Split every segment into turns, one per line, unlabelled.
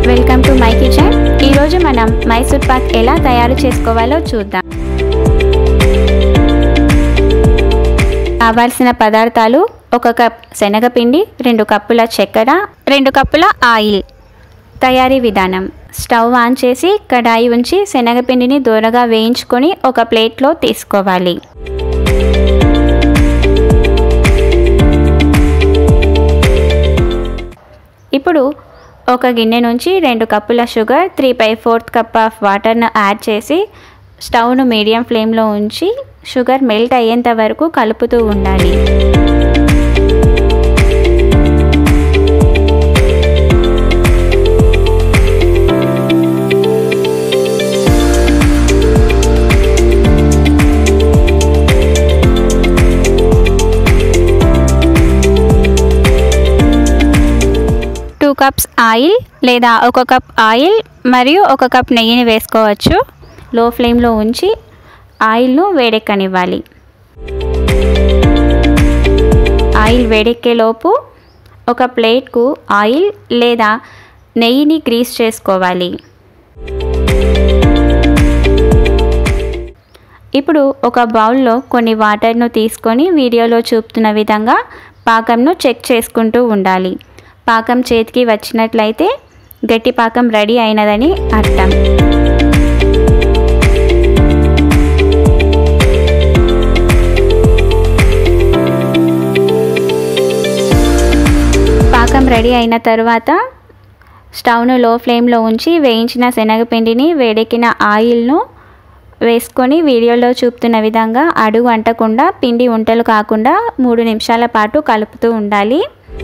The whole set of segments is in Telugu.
వెల్కమ్ టు మై కిచెన్ ఈరోజు మనం మైసూర్ పాక్ ఎలా తయారు చేసుకోవాలో చూద్దాం కావాల్సిన పదార్థాలు ఒక కప్ శనగపిండి రెండు కప్పుల చక్కెర రెండు కప్పుల ఆయిల్ తయారీ విధానం స్టవ్ ఆన్ చేసి కడాయి ఉంచి శనగపిండిని దూరగా వేయించుకొని ఒక ప్లేట్లో తీసుకోవాలి ఇప్పుడు ఒక గిన్నె నుంచి రెండు కప్పుల sugar three by fourth cup of వాటర్ను యాడ్ చేసి స్టవ్ను మీడియం ఫ్లేమ్లో ఉంచి షుగర్ మెల్ట్ అయ్యేంత వరకు కలుపుతూ ఉండాలి టూ కప్స్ ఆయిల్ లేదా ఒక కప్ ఆయిల్ మరియు ఒక కప్ నెయ్యిని వేసుకోవచ్చు లో ఫ్లేమ్లో ఉంచి ఆయిల్ను వేడెక్కనివ్వాలి ఆయిల్ వేడెక్కేలోపు ఒక ప్లేట్కు ఆయిల్ లేదా నెయ్యిని గ్రీస్ చేసుకోవాలి ఇప్పుడు ఒక బౌల్లో కొన్ని వాటర్ను తీసుకొని వీడియోలో చూపుతున్న విధంగా పాకంను చెక్ చేసుకుంటూ ఉండాలి పాకం చేతికి వచ్చినట్లయితే గట్టి పాకం రెడీ అయినదని అర్థం పాకం రెడీ అయిన తర్వాత స్టవ్ను లో ఫ్లేమ్లో ఉంచి వేయించిన శనగపిండిని వేడెక్కిన ఆయిల్ను వేసుకొని వీడియోలో చూపుతున్న విధంగా అడుగు అంటకుండా పిండి ఉంటలు కాకుండా మూడు నిమిషాల పాటు కలుపుతూ ఉండాలి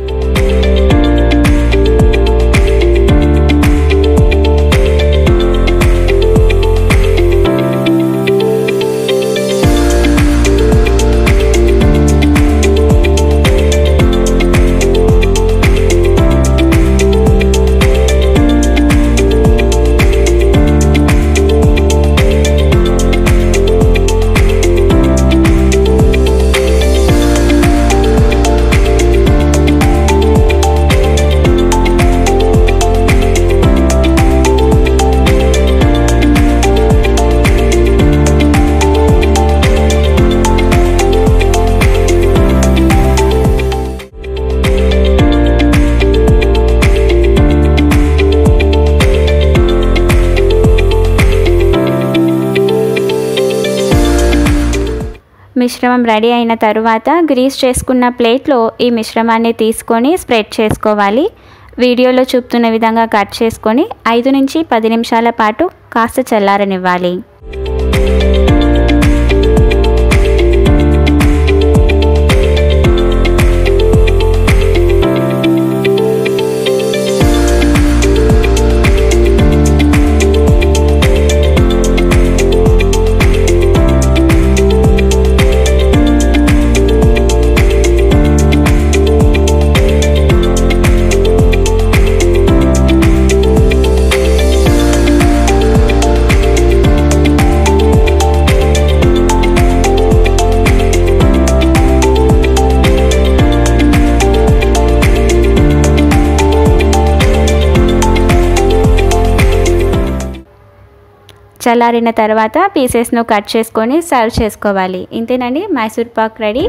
మిశ్రమం రెడీ అయిన తరువాత గ్రీస్ చేసుకున్న ప్లేట్లో ఈ మిశ్రమాన్ని తీసుకొని స్ప్రెడ్ చేసుకోవాలి వీడియోలో చూపుతున్న విధంగా కట్ చేసుకొని ఐదు నుంచి పది నిమిషాల పాటు కాస్త చల్లారనివ్వాలి చల్లారిన తర్వాత పీసెస్ను కట్ చేసుకొని సర్వ్ చేసుకోవాలి ఇంతేనండి మైసూర్ పాక్ రెడీ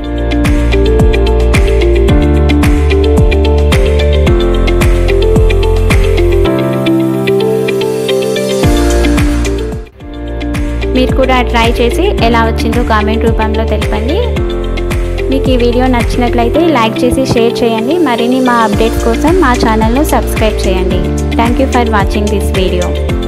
మీరు కూడా ట్రై చేసి ఎలా వచ్చిందో కామెంట్ రూపంలో తెలపండి మీకు ఈ వీడియో నచ్చినట్లయితే లైక్ చేసి షేర్ చేయండి మరిన్ని మా అప్డేట్స్ కోసం మా ఛానల్ను సబ్స్క్రైబ్ చేయండి thank you for watching this video